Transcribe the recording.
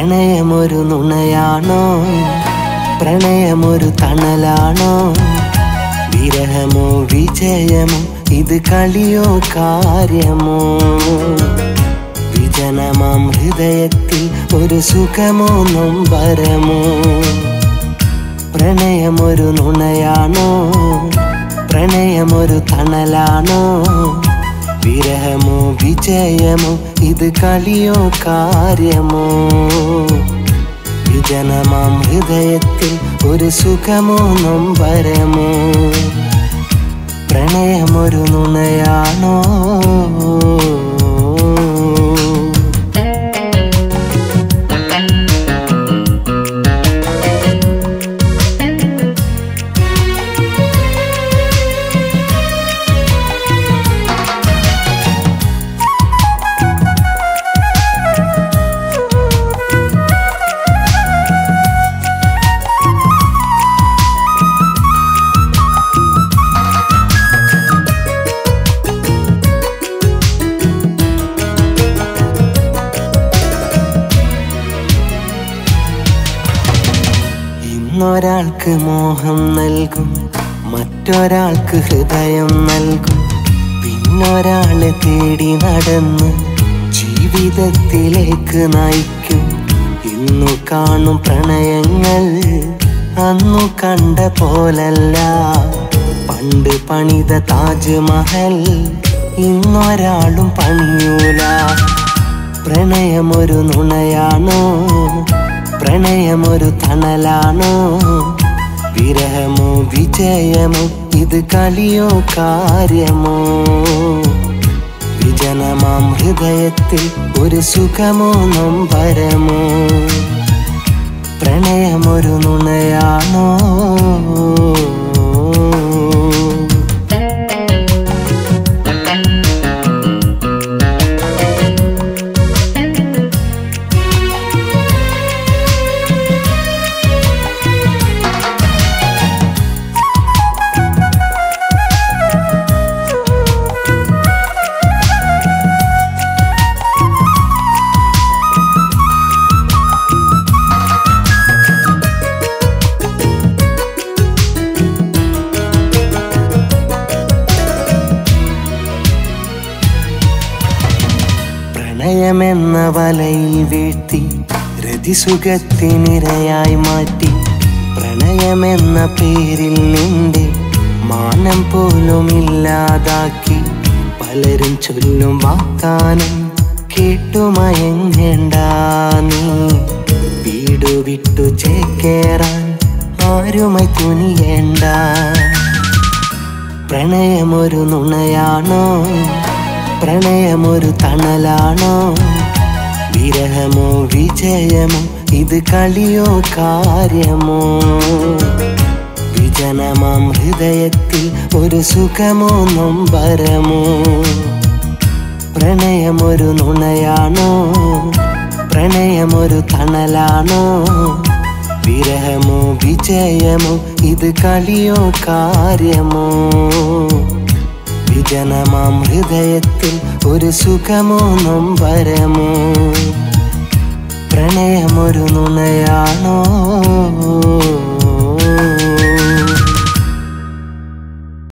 പ്രണയമൊരു നുണയാണോ പ്രണയമൊരു തണലാണോ വിരഹമോ വിജയമോ ഇത് കളിയോ കാര്യമോ വിജനമാം ഹൃദയത്തിൽ ഒരു സുഖമോ നൊമ്പരമോ പ്രണയമൊരു നുണയാണോ പ്രണയമൊരു തണലാണോ വിരഹമോ വിജയമോ ഇത് കളിയോ കാര്യമോ വിജനമാം ഹൃദയത്തിൽ ഒരു സുഖമോ നൊമ്പരമോ പ്രണയമൊരു നുണയാണോ ഇന്നൊരാൾക്ക് മോഹം നൽകും മറ്റൊരാൾക്ക് ഹൃദയം നൽകും പിന്നൊരാളെ തേടി നടന്ന് ജീവിതത്തിലേക്ക് നയിക്കും ഇന്നു കാണും പ്രണയങ്ങൾ അന്നു കണ്ട പോലല്ല പണ്ട് പണിത താജ്മഹൽ ഇന്നൊരാളും പണിയൂല പ്രണയമൊരു നുണയാണോ പ്രണയമൊരു തണലാണോ വിരഹമോ വിജയമോ ഇത് കളിയോ കാര്യമോ വിജനമാം ഹൃദയത്തിൽ ഒരു സുഖമോ നൊമ്പരമോ പ്രണയമൊരു നുണയാണോ പ്രണയമെന്ന വലയിൽ വീഴ്ത്തി രതിസുഖത്തിനിരയായി മാറ്റി പ്രണയമെന്ന പേരിൽ നിന്റെ മാനം പോലും ഇല്ലാതാക്കി പലരും ചൊല്ലും വാഗ്ദാനം കേട്ടുമയങ്ങേണ്ട നീ വീടു വിട്ടു ചേക്കേറാൻ ആരുമായി തുനിയേണ്ട പ്രണയമൊരു നുണയാണോ പ്രണയമൊരു തണലാണോ വിരഹമോ വിജയമോ ഇത് കളിയോ കാര്യമോ വിജനമാം ഹൃദയത്തിൽ ഒരു സുഖമോ നൊമ്പരമോ പ്രണയമൊരു നുണയാണോ പ്രണയമൊരു തണലാണോ വിരഹമോ വിജയമോ ഇത് കളിയോ കാര്യമോ വിജനമാം ഹൃദയത്തിൽ ഒരു സുഖമോ നൊമ്പരമോ പ്രണയമൊരു നുണയാണോ